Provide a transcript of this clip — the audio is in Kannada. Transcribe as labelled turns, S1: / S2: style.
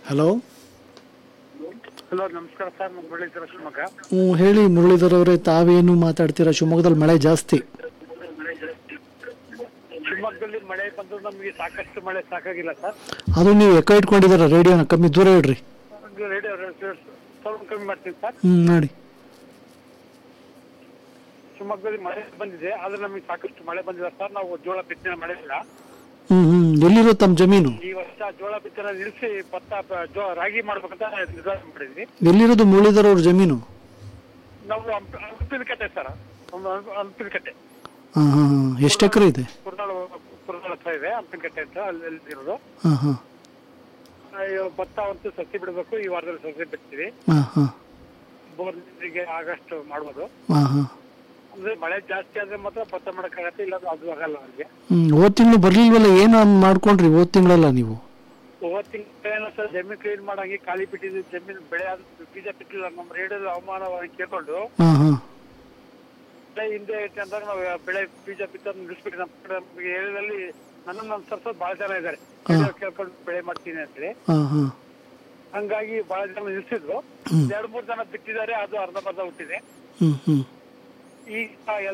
S1: ಹಲೋ
S2: ಹಲೋ ನಮಸ್ಕಾರ ಸರ್ ನಮ್ಮ ಮುರಳೀಧರ ಶಿವಮೊಗ್ಗ
S1: ಹ್ಞೂ ಹೇಳಿ ಮುರಳೀಧರ್ ಅವರೇ ತಾವೇನು ಮಾತಾಡ್ತೀರಾ ಶಿವಮೊಗ್ಗದಲ್ಲಿ ಮಳೆ ಜಾಸ್ತಿ
S2: ಶಿವಮೊಗ್ಗದಲ್ಲಿ ಮಳೆ ಬಂದು ನಮಗೆ ಸಾಕಷ್ಟು ಮಳೆ ಸಾಕಾಗಿಲ್ಲ ಸರ್
S1: ಅದು ನೀವು ಎಕ್ಕ ಇಟ್ಕೊಂಡಿದ್ದೀರಾ ರೇಡಿಯೋನ ಕಮ್ಮಿ ದೂರ ಇಡ್ರಿ
S2: ರೇಡಿಯೋ ಸ್ವಲ್ಪ ಕಮ್ಮಿ ಮಾಡ್ತೀನಿ ಸರ್
S1: ಹ್ಞೂ ಮಾಡಿ
S2: ಶಿವಮೊಗ್ಗದಲ್ಲಿ ಮಳೆ ಬಂದಿದೆ ಆದ್ರೆ ನಮಗೆ ಸಾಕಷ್ಟು ಮಳೆ ಬಂದಿಲ್ಲ ಸರ್ ನಾವು ಜೋಳ ಬಿತ್ತನೆ ಮಳೆ ಇಲ್ಲ
S1: ಹ್ಞೂ ಹ್ಞೂ ಎಲ್ಲಿರೋ ತಮ್ಮ ಜಮೀನು
S2: ಈ ವರ್ಷ ಜೋಳ ಬಿತ್ತನೆ ನಿಲ್ಲಿಸಿ ಭತ್ತ ಬ- ಜೋ ರಾಗಿ ಮಾಡ್ಬೇಕಂತ ನಿರ್ಧಾರ ಮಾಡಿದ್ವಿ
S1: ಎಲ್ಲಿರೋದು ಮುರಳೀಧರ್ ಅವ್ರ ಜಮೀನು
S2: ನಾವು ಹಂಪಿನಕಟ್ಟೆ ಸರ್ ಹಂಪಿನಕಟ್ಟೆ
S1: ಹಾಂ ಹಾಂ ಹಾಂ ಎಷ್ಟು ಎಕರೆ ಇದೆ
S2: ಕುರ್ನಾಳ ಕುರ್ನಾಳ ಹತ್ರ ಇದೆ ಹಂಪಿನಕಟ್ಟೆ ಅಂತ ಅಲ್ಲಿ ಅಲ್ಲಿ ಇರೋದು
S1: ಹಾಂ ಹಾಂ
S2: ಅಯ್ಯೋ, ಭತ್ತ ಅಂತೂ ಸಸಿ ಬಿಡಬೇಕು ಈ ವಾರದಲ್ಲಿ ಸಸಿ ಬಿಡ್ತೀವಿ
S1: ಹಾಂ ಹಾಂ
S2: ಬೋರ್ ನೀರಿಗೆ ಆಗಷ್ಟು ಮಾಡ್ಬೋದು
S1: ಹಾಂ ಹಾಂ
S2: ಅಂದ್ರೆ ಮಳೆ ಜಾಸ್ತಿ ಆದ್ರೆ ಮಾತ್ರ ಭತ್ತ ಮಾಡಕ್ಕಾಗತ್ತೆ ಇಲ್ಲ ಅದು ಆಗಲ್ಲ ಅವ್ರಿಗೆ
S1: ಹ್ಞೂ ಹೋದ ತಿಂಗಳು ಬರಲಿಲ್ವಲ್ಲ ಏನು ಮಾಡ್ಕೊಂಡ್ರಿ ಹೋದ ತಿಂಗಳಲ್ಲ ನೀವು
S2: ಹೋದ ತಿಂಗಳ ಸರ್ ಜಮೀನು ಕ್ಲೀನ್ ಮಾಡಂಗೆ ಖಾಲಿ ಬಿಟ್ಟಿದ್ದು ಜಮೀನು ಬೆಳೆ ಆದ ಬೀಜ ಬಿಟ್ಟಿಲ್ಲ ನಮ್ಮ ರೇಡಿಯೋದ ಅವಮಾನವಾಗಿ ಕೇಳ್ಕೊಂಡು
S1: ಹಾಂ ಹಾಂ
S2: ಬೆಳೆ ಹಿಂದೆ ಐತೆ ಅಂದಾಗ ನಾವು ಬೆಳೆ ಬೀಜ ಬಿತ್ತೋದು ನಿಲ್ಲಿಸ್ಬಿಟ್ಟು ನಮ್ಮ ಕಡೆ ನಮ್ಗೆ ಏರಿಯಾದಲ್ಲಿ ನನ್ನನ್ನು ಅನ್ಸರ್ಸೋದು ಬಹಳ ಜನ ಇದ್ದಾರೆ ಕೇಳ್ಕೊಂಡು ಬೆಳೆ ಮಾಡ್ತೀನಿ ಅಂತೇಳಿ
S1: ಹಾಂ ಹಾಂ
S2: ಹಂಗಾಗಿ ಬಹಳ ಜನ ನಿಲ್ಸಿದ್ರು
S1: ಹ್ಮ್.
S2: ಎರಡ್ ಮೂರ್ ಜನ ಬಿಟ್ಟಿದ್ದಾರೆ ಅದು ಅರ್ಧ ಬರ್ಧ ಹುಟ್ಟಿದೆ
S1: ಹ್ಞೂ ಹ್ಞೂ
S2: ಈಗ